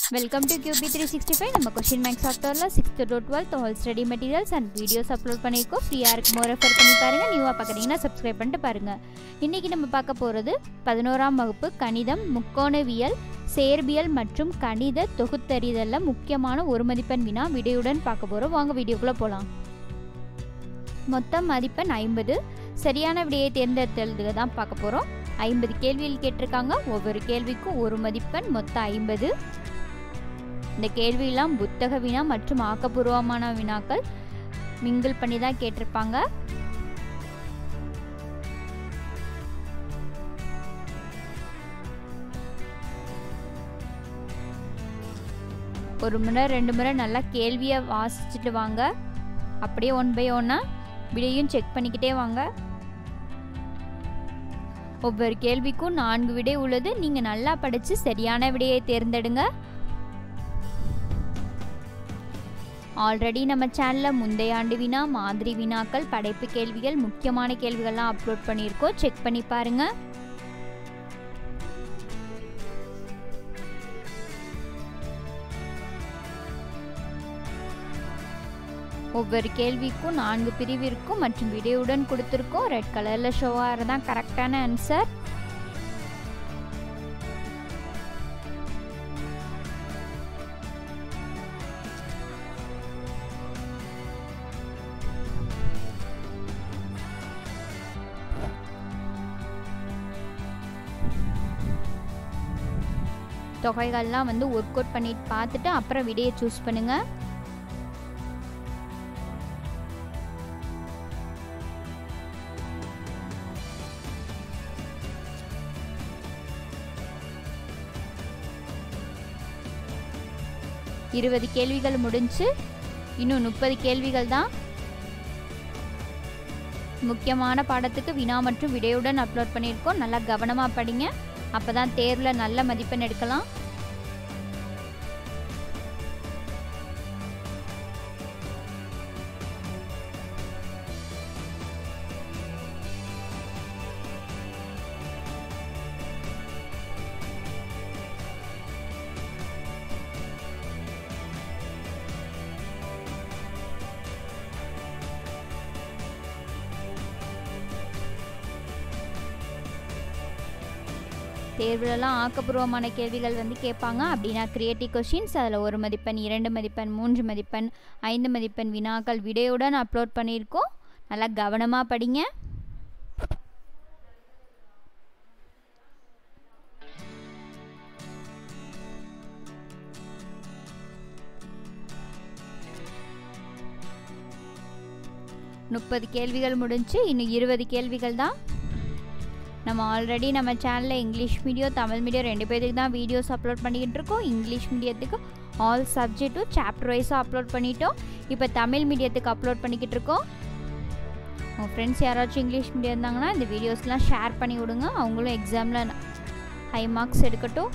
welcome to QB three sixty five நம்ம கொஷின் மேக்ஸ் சாஃப்ட்வேரில் sixth to twelfth whole study materials and videos upload பண்ணியிருக்கோம் ஃப்ரீயாக இருக்குமோ ரெஃபர் பண்ணி பாருங்கள் நியூவாக பார்க்குறீங்கன்னா சப்ஸ்கிரைப் பண்ணிட்டு பாருங்கள் இன்றைக்கி நம்ம பார்க்க போகிறது பதினோராம் வகுப்பு கணிதம் முக்கோணவியல் சேர்பியல் மற்றும் கணித தொகுத்தறிதலில் முக்கியமான ஒரு மதிப்பெண் வினா விடையுடன் பார்க்க போகிறோம் வாங்க வீடியோக்குள்ளே போகலாம் மொத்தம் மதிப்பெண் ஐம்பது சரியான விடையை தேர்ந்தெடுத்ததுக்கு தான் பார்க்க போகிறோம் ஐம்பது கேள்விகள் கேட்டிருக்காங்க ஒவ்வொரு கேள்விக்கும் ஒரு மதிப்பெண் மொத்தம் ஐம்பது இந்த கேள்வியெல்லாம் புத்தக வினா மற்றும் ஆக்கப்பூர்வமான வினாக்கள் மிங்கிள் பண்ணி தான் கேட்டிருப்பாங்க ஒரு முறை ரெண்டு முறை நல்லா கேள்வியை வாசிச்சுட்டு வாங்க அப்படியே ஒன் பை ஒன்னாக விடையும் செக் பண்ணிக்கிட்டே வாங்க ஒவ்வொரு கேள்விக்கும் நான்கு விடை உள்ளது நீங்கள் நல்லா படித்து சரியான விடையை தேர்ந்தெடுங்க ஆல்ரெடி நம்ம சேனலில் முந்தைய ஆண்டு வினா மாதிரி வினாக்கள் படைப்பு கேள்விகள் முக்கியமான கேள்விகள்லாம் அப்லோட் பண்ணியிருக்கோம் செக் பண்ணி பாருங்கள் ஒவ்வொரு கேள்விக்கும் நான்கு பிரிவிற்கும் மற்றும் விடையுடன் கொடுத்துருக்கோம் ரெட் கலரில் ஷோவாக தான் கரெக்டான ஆன்சர் தொகைகள்லாம் வந்து ஒர்க் அவுட் பண்ணிட்டு பார்த்துட்டு அப்புறம் விடையை சூஸ் பண்ணுங்கள் இருபது கேள்விகள் முடிஞ்சு இன்னும் முப்பது கேள்விகள் தான் முக்கியமான பாடத்துக்கு வினா மற்றும் விடையுடன் அப்லோட் பண்ணியிருக்கோம் நல்லா கவனமாக படிங்க அப்போ தான் தேர்வில் நல்ல மதிப்பெண் எடுக்கலாம் தேர்வுலலாம் ஆக்கப்பூர்வமான கேள்விகள் வந்து கேட்பாங்க அப்படின்னா கிரியேட்டிவ் கொஷின்ஸ் அதில் ஒரு மதிப்பெண் இரண்டு மதிப்பெண் மூன்று மதிப்பெண் ஐந்து மதிப்பெண் வினாக்கள் விடையுடன் அப்லோட் பண்ணியிருக்கோம் நல்லா கவனமாக படிங்க முப்பது கேள்விகள் முடிஞ்சு இன்னும் இருபது கேள்விகள் தான் நம்ம ஆல்ரெடி நம்ம சேனலில் இங்கிலீஷ் மீடியம் தமிழ் மீடியம் ரெண்டு பேருக்கு தான் வீடியோஸ் அப்லோட் பண்ணிக்கிட்டு இருக்கோம் இங்கிலீஷ் மீடியத்துக்கு ஆல் சப்ஜெக்ட்டும் சாப்டர் வைஸாக அப்லோட் பண்ணிட்டோம் இப்போ தமிழ் மீடியத்துக்கு அப்லோட் பண்ணிக்கிட்டு இருக்கோம் உங்கள் ஃப்ரெண்ட்ஸ் யாராச்சும் இங்கிலீஷ் மீடியம் இருந்தாங்கன்னா இந்த வீடியோஸ்லாம் ஷேர் பண்ணி விடுங்க அவங்களும் எக்ஸாமில் ஹை மார்க்ஸ் எடுக்கட்டும்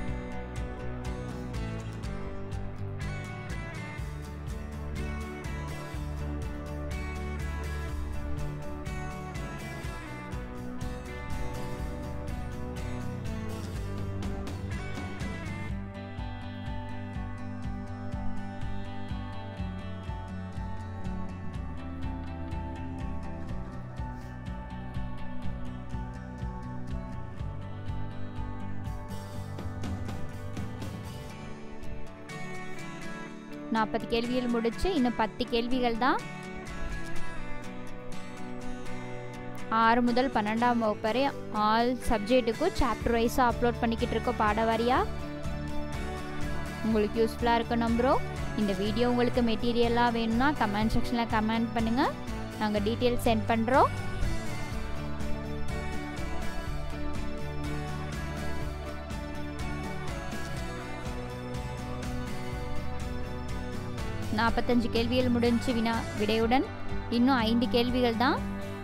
நாற்பது கேள்விகள் முடிச்சு இன்னும் பத்து கேள்விகள் தான் ஆறு முதல் பன்னெண்டாம் வகுப்பு வரை ஆல் சப்ஜெக்ட்டுக்கும் சாப்டர் வைஸாக அப்லோட் பண்ணிக்கிட்டு இருக்கோம் பாடவாரியாக உங்களுக்கு யூஸ்ஃபுல்லாக இருக்கும் நம்புகிறோம் இந்த வீடியோ உங்களுக்கு மெட்டீரியலாக வேணும்னா கமெண்ட் செக்ஷனில் கமெண்ட் பண்ணுங்கள் நாங்கள் டீட்டெயில்ஸ் சென்ட் பண்ணுறோம் நாற்பத்தஞ்சு கேள்விகள் முடிஞ்சு வினா விடையுடன் இன்னும் ஐந்து கேள்விகள் தான்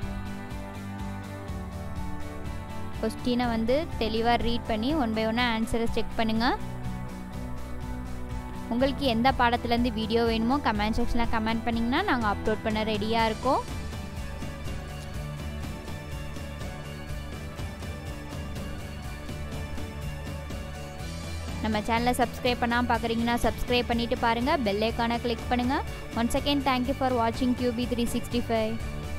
கொஸ்டினை வந்து தெளிவாக ரீட் பண்ணி ஒன் பை ஒன்னாக ஆன்சரை செக் பண்ணுங்கள் உங்களுக்கு எந்த பாடத்துலேருந்து வீடியோ வேணுமோ கமெண்ட் செக்ஷனில் கமெண்ட் பண்ணிங்கன்னா நாங்கள் அப்லோட் பண்ண ரெடியாக இருக்கோம் நம்ம சேனலை சப்ஸ்கிரைப் பண்ணாமல் பார்க்குறீங்கன்னா சப்ஸ்கிரைப் பண்ணிவிட்டு பாருங்கள் பெல் ஐக்கானை கிளிக் பண்ணுங்கள் ஒன்ஸ் அகேன் தேங்க்யூ ஃபார் வாட்சிங் கியூபி த்ரீ சிக்ஸ்டி ஃபைவ்